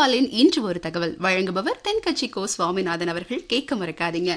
சைபாலின் இன்று ஒரு தகவல் வழங்குபவர் தென்கட்சி கோ சுவாமிநாதன் அவர்கள் கேட்க மறக்காதீங்க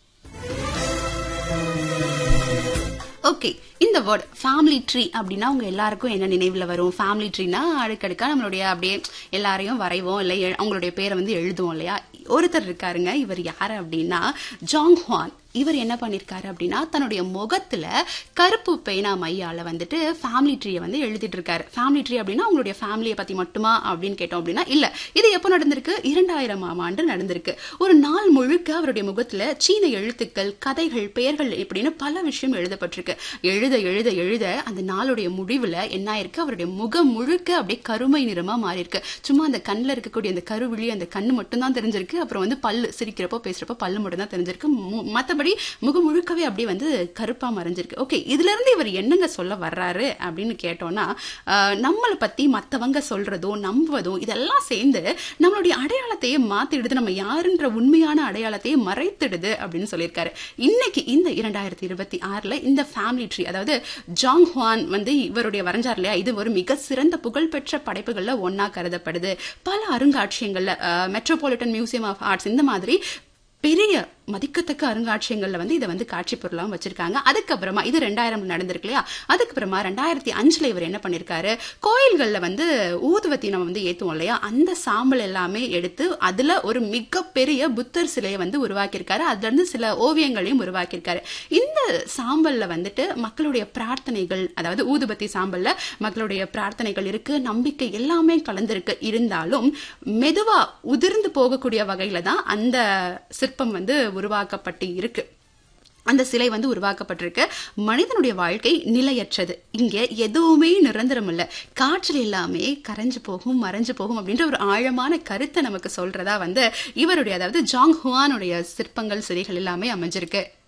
ஓகே இந்த வேர்ட் ஃபேமிலி ட்ரீ அப்படின்னா உங்க எல்லாருக்கும் என்ன நினைவுல வரும் ஃபேமிலி ட்ரீனா அடுக்கடுக்கா நம்மளுடைய அப்படியே எல்லாரையும் வரைவோம் இல்லை எழு- அவங்களுடைய பேரை வந்து எழுதுவோம் இல்லையா ஒருத்தர் இருக்காருங்க இவர் யாரு அப்படின்னா ஜாங் ஹுவான் இவர் என்ன பண்ணிருக்காரு அப்படின்னா தன்னுடைய முகத்துல கருப்பு பேனா மையால வந்துட்டு ஃபேமிலி ட்ரீயை வந்து எழுதிட்டு இருக்காரு ஃபேமிலி ட்ரீ அப்படின்னா அவங்களுடைய ஃபேமிலியை பத்தி மட்டுமா அப்படின்னு கேட்டோம் அப்படின்னா இல்ல இது எப்போ நடந்திருக்கு இரண்டாயிரமாம் ஆண்டு நடந்திருக்கு ஒரு நாள் முழுக்க அவருடைய முகத்துல சீன எழுத்துக்கள் கதைகள் பெயர்கள் இப்படின்னு பல விஷயம் எழுதப்பட்டிருக்கு எழுத எழுத எழுத அந்த நாளுடைய முடிவுல என்ன ஆயிருக்கு அவருடைய முகம் முழுக்க அப்படியே கருமை நிறமா மாறி இருக்கு சும்மா அந்த கண்ணுல இருக்கக்கூடிய அந்த கருவிழி அந்த கண்ணு மட்டும் தான் தெரிஞ்சிருக்கு அப்புறம் வந்து பல்லு சிரிக்கிறப்போ பேசுறப்போ பல்லு மட்டும் தான் தெரிஞ்சிருக்கு மு- மத்தபடி முகம் முழுக்கவே அப்படியே வந்து கருப்பா மறைஞ்சிருக்கு ஓகே இதுல இருந்து இவர் என்னங்க சொல்ல வர்றாரு அப்படின்னு கேட்டோம்னா ஆஹ், நம்மளை பத்தி மத்தவங்க சொல்றதோ நம்புவதோ இதெல்லாம் சேர்ந்து நம்மளுடைய அடையாளத்தையே மாத்திடுது நம்ம யாருன்ற உண்மையான அடையாளத்தையே மறைத்திடுது அப்படின்னு சொல்லியிருக்காரு இன்னைக்கு இந்த இரண்டாயிரத்தி இருபத்தி ஆறுல இந்த ஃபேமிலி ட்ரீ அதாவது ஜாங் ஹுவான் வந்து இவருடைய வரைஞ்சார் இல்லையா இது ஒரு மிக சிறந்த புகழ்பெற்ற படைப்புகள்ல ஒன்னா கருதப்படுது பல அருங்காட்சியங்கள்ல மெட்ரோபாலிட்டன் மியூசியம் ஆஃப் ஆர்ட்ஸ் இந்த மாதிரி பெரிய மதிக்கத்தக்க அருங்காட்சியங்கள்ல வந்து இதை வந்து காட்சி பொருளாகவும் வச்சிருக்காங்க அதுக்கப்புறமா இது ரெண்டாயிரம் நடந்திருக்கு இல்லையா அதுக்கப்புறமா ரெண்டாயிரத்தி அஞ்சுல இவர் என்ன பண்ணிருக்காரு கோயில்கள்ல வந்து ஊதுவத்தி நம்ம வந்து ஏத்துவோம் இல்லையா அந்த சாம்பல் எல்லாமே எடுத்து அதுல ஒரு மிகப்பெரிய புத்தர் சிலையை வந்து உருவாக்கியிருக்காரு அதுல இருந்து சில ஓவியங்களையும் உருவாக்கியிருக்காரு இந்த சாம்பல்ல வந்துட்டு மக்களுடைய பிரார்த்தனைகள் அதாவது ஊதுபத்தி சாம்பல்ல மக்களுடைய பிரார்த்தனைகள் இருக்கு நம்பிக்கை எல்லாமே கலந்திருக்கு இருந்தாலும் மெதுவா உதிர்ந்து போகக்கூடிய வகையில தான் அந்த சிற்பம் வந்து உருவாக்கப்பட்டு இருக்கு அந்த சிலை வந்து உருவாக்கப்பட்டிருக்கு மனிதனுடைய வாழ்க்கை நிலையற்றது இங்க எதுவுமே நிரந்தரம் இல்ல காற்றில் எல்லாமே கரைஞ்சு போகும் மறைஞ்சு போகும் அப்படின்ற ஒரு ஆழமான கருத்தை நமக்கு சொல்றதா வந்து இவருடைய அதாவது ஜாங் ஹுவானுடைய சிற்பங்கள் சிலைகள் எல்லாமே அமைஞ்சிருக்கு